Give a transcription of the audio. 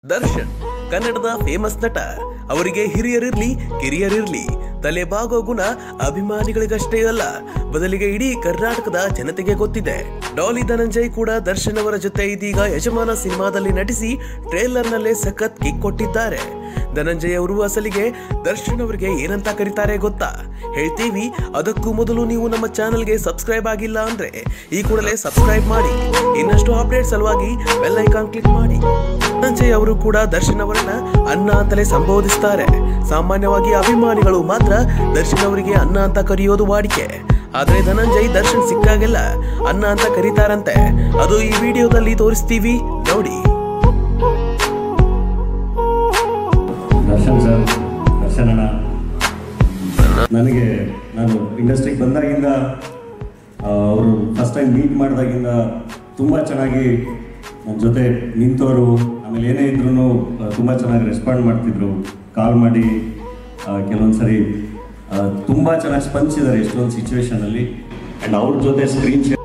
ದರ್ಶನ್ ಕನ್ನಡದ ಫೇಮಸ್ ನಟ ಅವರಿಗೆ ಹಿರಿಯರಿರ್ಲಿ ಕಿರಿಯರಿರ್ಲಿ ತಲೆ ಬಾಗೋ ಗುಣ ಅಭಿಮಾನಿಗಳಿಗಷ್ಟೇ ಅಲ್ಲ ಬದಲಿಗೆ ಇಡೀ ಕರ್ನಾಟಕದ ಜನತೆಗೆ ಗೊತ್ತಿದೆ ಡಾಲಿ ಧನಂಜಯ್ ಕೂಡ ದರ್ಶನ್ ಅವರ ಜೊತೆ ಇದೀಗ ಯಜಮಾನ ಸಿನಿಮಾದಲ್ಲಿ ನಟಿಸಿ ಟ್ರೇಲರ್ನಲ್ಲೇ ಸಖತ್ ಕಿಕ್ ಕೊಟ್ಟಿದ್ದಾರೆ ಧನಂಜಯ್ ಅವರು ಅಸಲಿಗೆ ದರ್ಶನ್ ಅವರಿಗೆ ಏನಂತ ಕರೀತಾರೆ ಗೊತ್ತಾ ಹೇಳ್ತೀವಿ ಅದಕ್ಕೂ ಮೊದಲು ನೀವು ನಮ್ಮ ಚಾನೆಲ್ಗೆ ಸಬ್ಸ್ಕ್ರೈಬ್ ಆಗಿಲ್ಲ ಅಂದ್ರೆ ಈ ಕೂಡಲೇ ಸಬ್ಸ್ಕ್ರೈಬ್ ಮಾಡಿ ಇನ್ನಷ್ಟು ಅಪ್ಡೇಟ್ ಸಲುವಾಗಿ ಬೆಲ್ ಐಕಾನ್ ಕ್ಲಿಕ್ ಮಾಡಿ ಧನಂಜಯ್ ಅವರು ಕೂಡ ದರ್ಶನ್ ಅವರನ್ನ ಅನ್ನ ಅಂತಲೇ ಸಂಬೋಧಿಸ್ತಾರೆ ಸಾಮಾನ್ಯವಾಗಿ ಅಭಿಮಾನಿಗಳು ಮಾತ್ರ ದರ್ಶನ್ ಅವರಿಗೆ ಅನ್ನ ಅಂತ ಕರೆಯೋದು ವಾಡಿಕೆ ಆದ್ರೆ ಧನಂಜಯ್ ದರ್ಶನ್ ಸಿಕ್ಕಾಗೆಲ್ಲ ಅನ್ನ ಅಂತ ಕರೀತಾರಂತೆ ಅದು ಈ ವಿಡಿಯೋದಲ್ಲಿ ತೋರಿಸ್ತೀವಿ ನೋಡಿ ದರ್ಶನ್ ಸರ್ ದರ್ಶನ್ ಅಣ್ಣ ನನಗೆ ನಾನು ಇಂಡಸ್ಟ್ರಿಗೆ ಬಂದಾಗಿಂದ ಅವರು ಫಸ್ಟ್ ಟೈಮ್ ಮೀಟ್ ಮಾಡಿದಾಗಿಂದ ತುಂಬ ಚೆನ್ನಾಗಿ ನನ್ನ ಜೊತೆ ನಿಂತವರು ಆಮೇಲೆ ಏನೇ ಇದ್ರೂ ತುಂಬ ಚೆನ್ನಾಗಿ ರೆಸ್ಪಾಂಡ್ ಮಾಡ್ತಿದ್ರು ಕಾಲ್ ಮಾಡಿ ಕೆಲವೊಂದು ಸರಿ ತುಂಬ ಚೆನ್ನಾಗಿ ಸ್ಪಂದಿಸಿದ್ದಾರೆ ಎಷ್ಟೊಂದು ಸಿಚುವೇಶನಲ್ಲಿ ಆ್ಯಂಡ್ ಅವ್ರ ಜೊತೆ ಸ್ಕ್ರೀನ್ ಶೇರ್